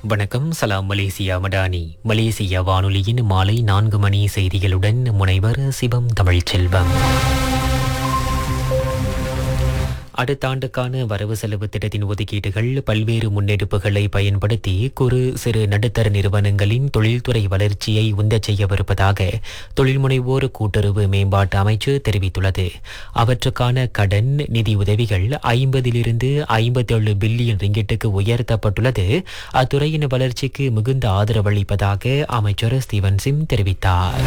வணக்கம் சலாம் மலேசியா மடானி மலேசிய வானொலியின் மாலை நான்கு மணி செய்திகளுடன் முனைவர் சிவம் தமிழ்ச்செல்வம் அடுத்த ஆண்டுக்கான வரவு செலவு திட்டத்தின் ஒதுக்கீடுகள் பல்வேறு முன்னெடுப்புகளை பயன்படுத்தி குறு சிறு நடுத்தர நிறுவனங்களின் தொழில்துறை வளர்ச்சியை உந்தச் செய்யவிருப்பதாக தொழில்முனைவோர் கூட்டுறவு மேம்பாட்டு அமைச்சு தெரிவித்துள்ளது அவற்றுக்கான கடன் நிதி உதவிகள் ஐம்பதிலிருந்து ஐம்பத்தேழு பில்லியன் ரிங்கிட்டுக்கு உயர்த்தப்பட்டுள்ளது அத்துறையின் வளர்ச்சிக்கு மிகுந்த ஆதரவளிப்பதாக அமைச்சர் ஸ்டீவன் சிம் தெரிவித்தார்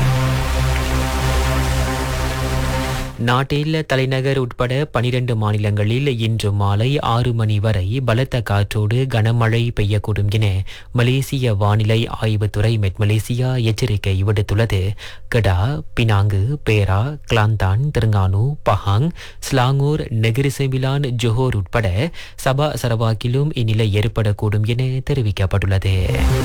நாட்டில் தலைநகர் உட்பட பனிரெண்டு மாநிலங்களில் இன்று மாலை ஆறு மணி வரை பலத்த காற்றோடு கனமழை பெய்யக்கூடும் என மலேசிய வானிலை ஆய்வுத்துறை மெட் மலேசியா எச்சரிக்கை விடுத்துள்ளது Kedah Penang Perak Kelantan Terengganu Pahang Selangor Negeri Sembilan Johor உட்பட சபா சரவாக்கிலும் இந்நிலை ஏற்படக்கூடும் என தெரிவிக்கப்பட்டுள்ளது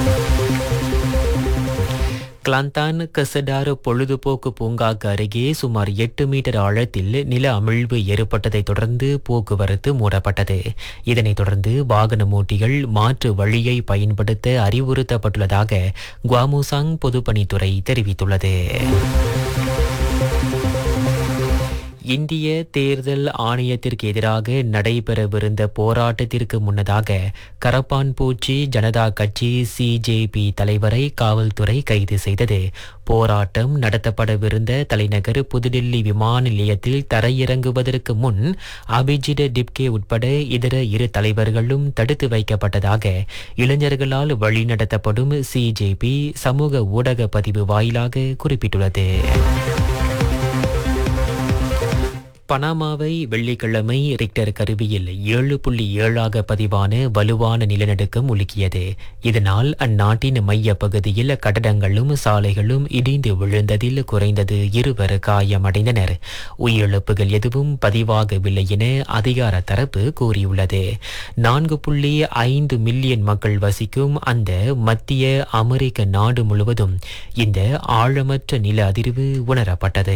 கிளாந்தான் கசடார் பொழுதுபோக்கு பூங்காக்கு அருகே சுமார் எட்டு மீட்டர் ஆழத்தில் நில அமிழ்வு ஏற்பட்டதைத் தொடர்ந்து போக்குவரத்து மூடப்பட்டது இதனைத் தொடர்ந்து வாகன மூட்டிகள் மாற்று வழியை பயன்படுத்த அறிவுறுத்தப்பட்டுள்ளதாக குவாமுசாங் பொதுப்பணித்துறை தெரிவித்துள்ளது இந்திய தேர்தல் ஆணையத்திற்கு எதிராக நடைபெறவிருந்த போராட்டத்திற்கு முன்னதாக கரப்பான்பூச்சி ஜனதா கட்சி சிஜேபி தலைவரை காவல்துறை கைது செய்தது போராட்டம் நடத்தப்படவிருந்த தலைநகர் புதுடில்லி விமான நிலையத்தில் தரையிறங்குவதற்கு முன் அபிஜிட டிப்கே உட்பட இதர இரு தலைவர்களும் தடுத்து வைக்கப்பட்டதாக இளைஞர்களால் வழிநடத்தப்படும் சிஜேபி சமூக ஊடக பதிவு வாயிலாக குறிப்பிட்டுள்ளது பனாமாவை வெள்ளிக்கிழமை ரிக்டர் கருவியில் ஏழு புள்ளி ஏழாக பதிவான வலுவான நிலநடுக்கம் உலுக்கியது இதனால் அந்நாட்டின் மைய பகுதியில் கட்டடங்களும் சாலைகளும் இடிந்து விழுந்ததில் குறைந்தது இருவர் காயமடைந்தனர் உயிரிழப்புகள் எதுவும் பதிவாகவில்லை என அதிகார தரப்பு கூறியுள்ளது நான்கு புள்ளி ஐந்து மில்லியன் மக்கள் வசிக்கும் அந்த மத்திய அமெரிக்க நாடு முழுவதும் இந்த ஆழமற்ற நில அதிர்வு உணரப்பட்டது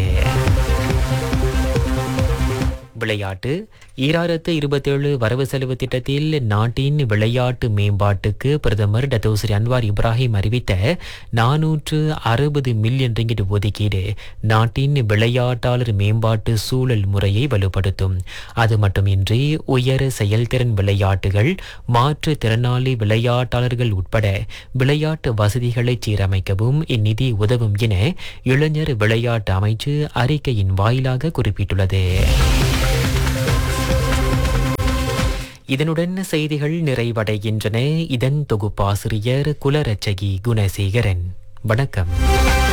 விளையாட்டு ஈராயிரத்து இருபத்தேழு வரவு செலவு திட்டத்தில் நாட்டின் விளையாட்டு மேம்பாட்டுக்கு பிரதமர் டத்தோஸ்ரீ அன்வார் இப்ராஹிம் அறிவித்த நானூற்று அறுபது மில்லியன் ரிங்கிட் ஒதுக்கீடு நாட்டின் விளையாட்டாளர் மேம்பாட்டு சூழல் முறையை வலுப்படுத்தும் அது மட்டுமின்றி உயர செயல்திறன் விளையாட்டுகள் மாற்றுத்திறனாளி விளையாட்டாளர்கள் உட்பட விளையாட்டு வசதிகளை சீரமைக்கவும் இந்நிதி உதவும் என இளைஞர் விளையாட்டு அமைச்சு அறிக்கையின் வாயிலாக குறிப்பிட்டுள்ளது இதனுடன் செய்திகள் நிறைவடைகின்றன இதன் தொகுப்பாசிரியர் குலரட்சகி குணசேகரன் வணக்கம்